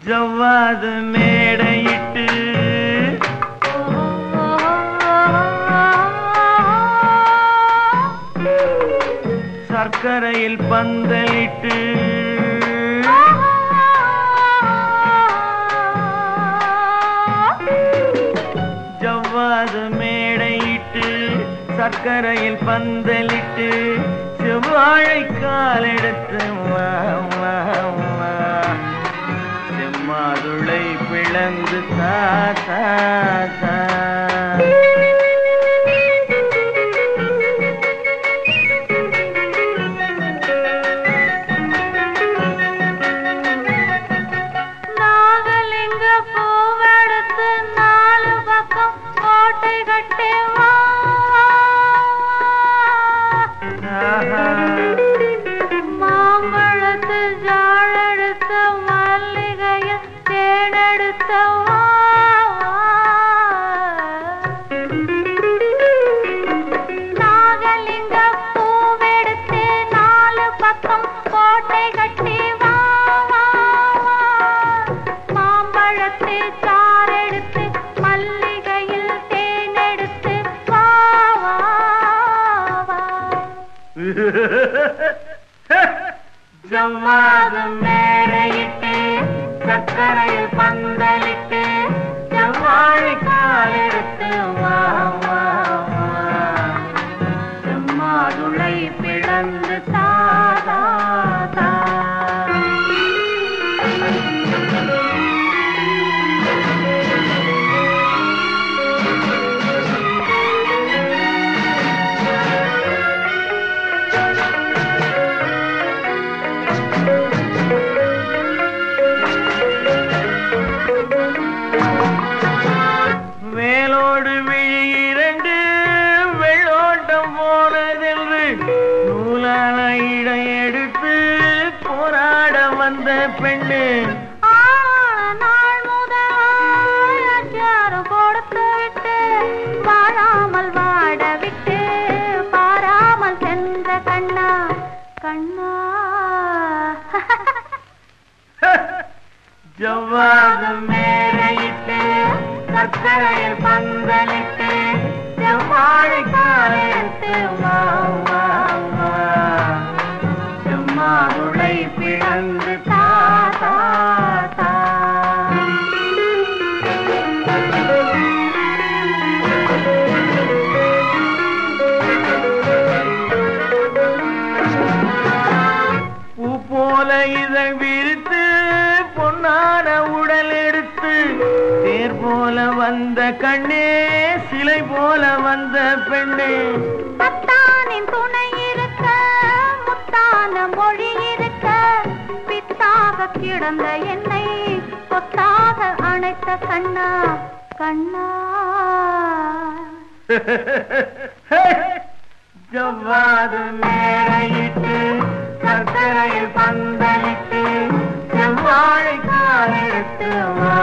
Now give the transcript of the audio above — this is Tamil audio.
ஜவ்வாது மேடையிட்டு சர்க்கரையில் பந்தலிட்டு ஜவ்வாது மேடையிட்டு சர்க்கரையில் பந்தலிட்டு செவ்வாழை காலெடுத்து வா, வா, வா. செம்மாதுளை பிளந்து தா தா, தா. நாகலிங்க பூவெடுத்து நாலு பக்கம் கோட்டை கட்டி வா ஆஹா. மாம்பழத்து ஜாழெடுத்த மல்லிகைய தேனெடுத்த வா நாகலிங்க பூவெடுத்து நாலு பக்கம் கோட்டை கட்டி வா வா, வா. மாம்பழத்து சாரெடுத்து மல்லிகையில் தேனெடுத்து வா வா வா ஜவ்வாது மேடையிட்டு சர்க்கரையில் பந்தலிட்டு செவ்வாழை காலெடுத்து வா வா வா செம்மாதுளை பிளந்து தா தா, தா. வேலோடு விழி இரண்டு வெள்ளோட்டம் போனதென்று நூலான இடை எடுத்து போராட வந்த பெண்ணு ஆ, நாள் முதல் அச்சாரம் கொடுத்து விட்டு வாழாமல் வாட விட்டு பாராமல் சென்ற கண்ணா கண்ணா ஜவ்வாது மேலையிட்டு சர்க்கரையில் பந்தலிட்டு செவ்வாழை காலெடுத்து வா வா வா செம்மாதுளை பிளந்து தா தா தா பூ போல இதழ் விரித்து பொன்னான உடல் எடுத்து தேர் போல வந்த கண்ணே சிலை போல வந்த பெண்ணே தத்தானின் துணை இருக்க முத்தான மொழி இருக்க பித்தாக கிடந்த என்னை கொத்தாக அணைத்த கண்ணா கண்ணா ஜவ்வாது மேடையிட்டு சர்க்கரையில் பந்தலிட்டு செவ்வாழை காலெடுத்து வா